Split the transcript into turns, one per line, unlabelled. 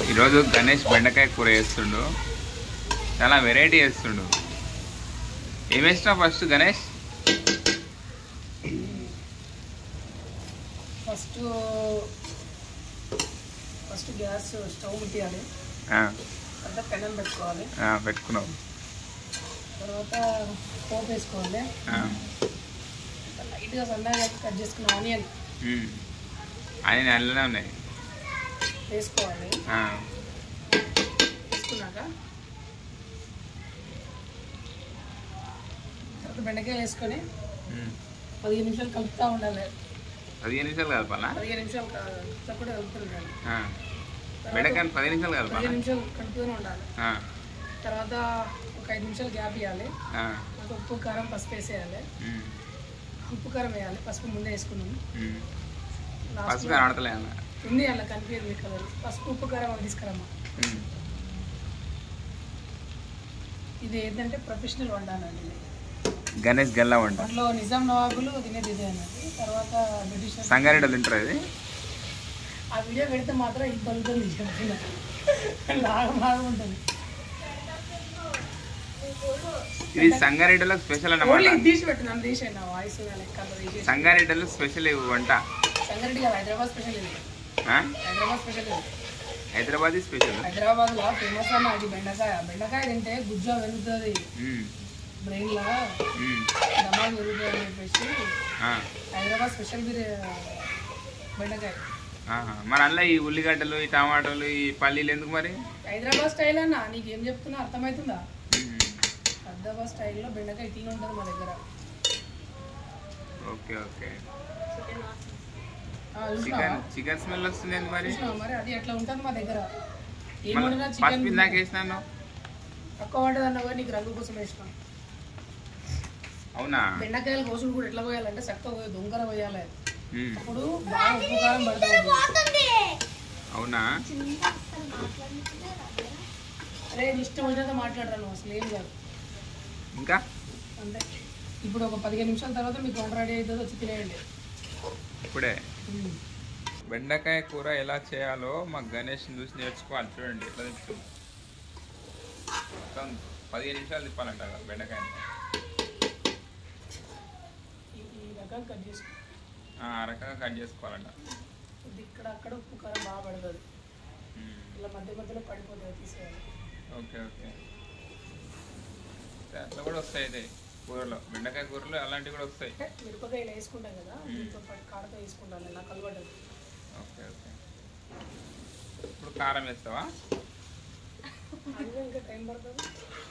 ఈరోజు గణేష్ బెండకాయ కూర వేస్తుండు చాలా వెరైటీ వేస్తుండు ఏం వేసినావు first Ganesh
first first gas stove ముట్టియాలి
ఆ,
తర్వాత పెనం పెట్టుకోవాలి
ఆ, పెట్టుకున్నావు
తర్వాత పోపు వేసుకోవాలి
ఆ,
లైట్గా సన్నగా కట్ చేసుకున్న ఆనియన్
ఉమ్. ఆయన అల్లనే ఉన్నాయి
వేసుకోవాలి
ఆ,
వేసుకున్నాక తర్వాత బెండకాయలు వేసుకొని
ఉమ్.
పదిహేను నిమిషాలు కలుపుతూ ఉండాలి
పదిహేను నిమిషాలు కలపాలా
పదిహేను నిమిషాలు కలుపుతా కూడా కలుపుతూ ఉండాలి
ఆ, బెండకాయలు పది నిమిషాలు కలపాలా
పదిహేను నిమిషాలు కలుపుతూనే ఉండాలి
ఆ,
తర్వాత ఒక ఐదు నిమిషాలు గ్యాప్ ఇవ్వాలి
ఆ,
తర్వాత ఉప్పు కారం పసుపు వేసేయాలి
ఉమ్,
ఉప్పు కారం వేయాలి పసుపు ముందే వేసుకున్నాము
ఉమ్.
లాస్ట్
పసుపు కనబడతలే అన్న
ఉంది అలా కనిపించదు కలర్ పసుపు ఉప్పు కారం అవి తీసుకురమ్మా
ఉమ్.
ఇది ఏంటంటే ప్రొఫెషనల్ వండాలండి ఇది.
గణేష్ గల్లా వంట
దాంట్లో నిజాం నవాబులు తినేది ఇదే అన్నది తర్వాత బ్రిటిష్
సంగారెడ్డి తింటారు ఇది
ఆ వీడియో పెడితే మాత్రం ఈ పలుకులు చెప్తున్నా లాగా బాగా ఉంటుంది
ఇది సంగారెడ్డిలో స్పెషల్
ఓన్లీ
అన్నమాట
ఇది తీసి పెట్టు నన్ను తీసేయండి నా వాయిస్ లెక్క అంతా తీసేసి
సంగారెడ్డిలో స్పెషల్ ఈ వంట
సంగారెడ్డి కాదు హైదరాబాద్ స్పెషల్ ఇది
ఆ?
హైదరాబాద్ స్పెషల్ ఇది
హైదరాబాదీ స్పెషల్
హైదరాబాద్ లో ఫేమస్ అన్న అది బెండకాయ బెండకాయ తింటే గుజ్జా వెలుగుతుంది
ఉమ్,
బ్రెయిన్ లా
ఉమ్,
దమాగ్ వెలుగుతుంది అని చెప్పేసి
ఆ,
హైదరాబాద్ స్పెషల్ బిర్యా బెండకాయ
ఆహా. మరి అందులో ఈ ఉల్లిగడ్డలు ఈ టమాటాలు ఈ పల్లీలు ఎందుకు మరి
హైదరాబాద్ స్టైల్ అన్న నీకు ఏం చెప్తున్నా అర్థమవుతుందా
ఉమ్,
హైదరాబాద్ స్టైల్లో బెండకాయ తిని ఉంటుంది మా దగ్గర
ఓకే ఓకే
ఆ, చూసినావా
చికెన్ చికెన్ స్మెల్ వస్తుంది ఏంటి మరి
చూసినావా మరి అది ఎట్లా ఉంటుంది మా దగ్గర ఏం
మళ్ళీ
వండినా
పసుపు
చికెన్
ఇందాక వేసినాను
తక్కువ వంటది అన్న కూడా నీకు రంగు కోసం వేసినాం
అవునా
బెండకాయలు కోసుడు కూడా ఎట్లా పోయాలంటే చక్కగా పోయి దొంగర పోయాలి
ఉమ్,
అప్పుడు బాగా ఉప్పు కారం పడుతుంది
అవునా
అరే నీ ఇష్టం వచ్చినంత మాట్లాడరా నువ్వు అసలు ఏం కాదు
ఇంకా
అంతే ఇప్పుడు ఒక పదిహేను నిమిషాల తర్వాత మీకు వంట రెడీ అవుతుంది వచ్చి తినేయండి
ఇప్పుడే బెండకాయ కూర ఎలా చేయాలో మా గణేష్ చూసి నేర్చుకోవాలి చూడండి ఎట్లా తిప్పుతుంది మొత్తం పదిహేను నిమిషాలు తిప్పాలంట కదా బెండకాయని
ఈ- ఈ రకం కట్ చేసుకో
ఆ ఆ రకంగా కట్ చేసుకోవాలంట
ఇది ఇక్కడ అక్కడ ఉప్పు కారం బాగా పడుతుంది
ఉమ్,
ఇలా మధ్య మధ్యలో పడిపోతుంది తీసేయాలి
ఓకే ఓకే అట్లా కూడా వస్తాయి అయితే కూరలో బెండకాయ కూరలో అలాంటివి కూడా వస్తాయి
అంటే మిరపకాయలు వేసుకుంటాం కదా దీంతో పాటు కాడతో వేసుకుంటాను నాకు అలవాటు
ఓకే ఓకే ఇప్పుడు కారం వేస్తావా
అందులో ఇంకా టైం పడుతుంది